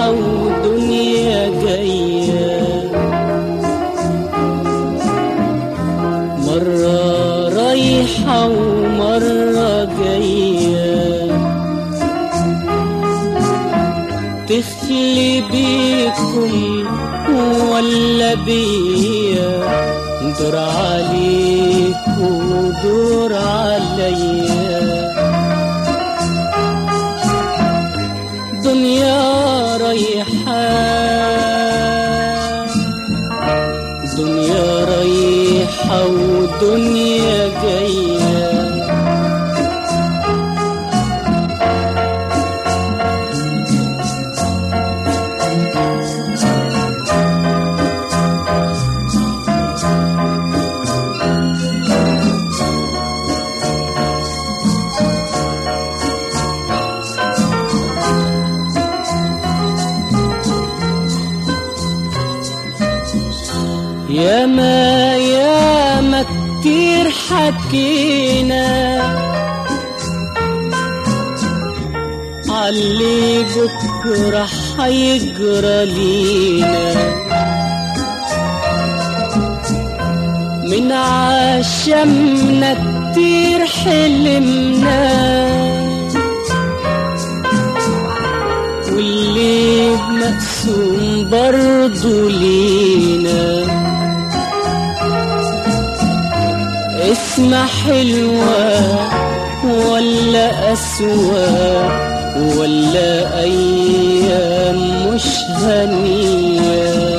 ودنيا جاية مرة رايحة ومرة جاية تخلي بيكم ولا بيا دور عليك ودور عليا دنيا رايحة دنيا رايحة ودنيا جاية يا ما يا ما كتير حكينا علي بكرة حيجرى لينا من عشمنا كتير حلمنا واللي مقسوم برضو لينا اسمها حلوة ولا أسوأ ولا أيام مش هنية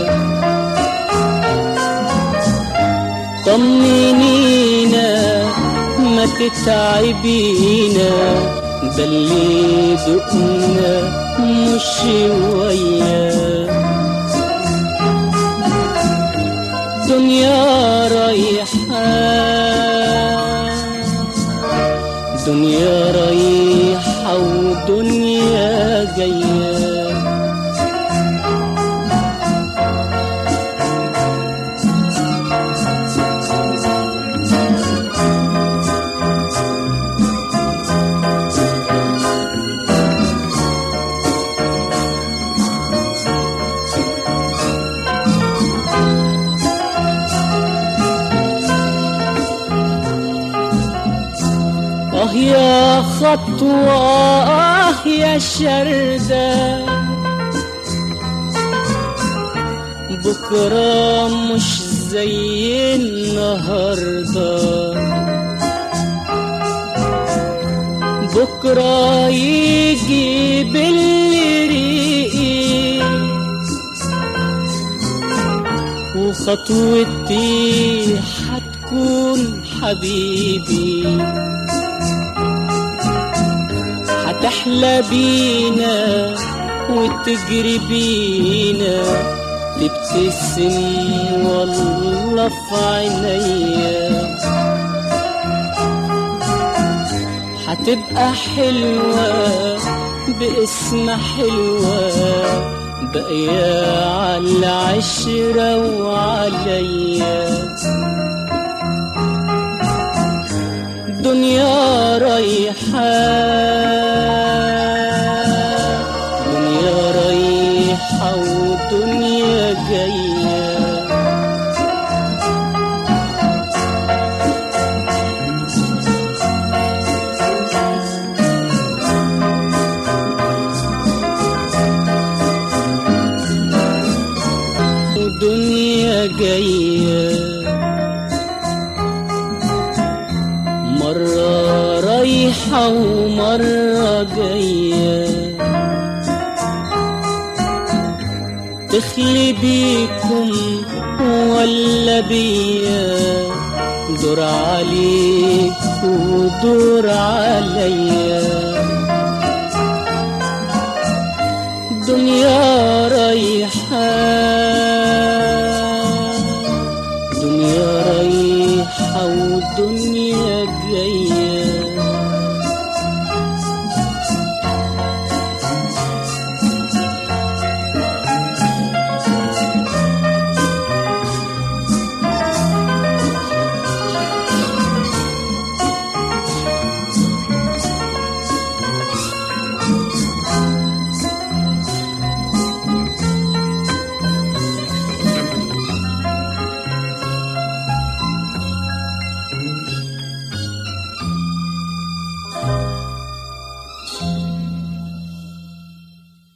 طمنينا ما تتعبينا ده اللي دقنا مش شوية دنيا رايحة دنيا رايحة ودنيا جاية آه يا خطوة آه يا شردة بكرة مش زي النهاردة بكرة يجي بالريق وخطوتي حتكون حبيبي هتحلى بينا وتجري بينا تبتسم والله في عينيا هتبقى حلوة باسم حلوة باقية على العشرة وعليا دنيا رايحة دنيا رايحة ودنيا جاية ودنيا جايه مرة رايحة ومرة جاية تخلي بيكم ولا بيا دور عليك ودور عليا دنيا رايحة دنيا رايحة ودنيا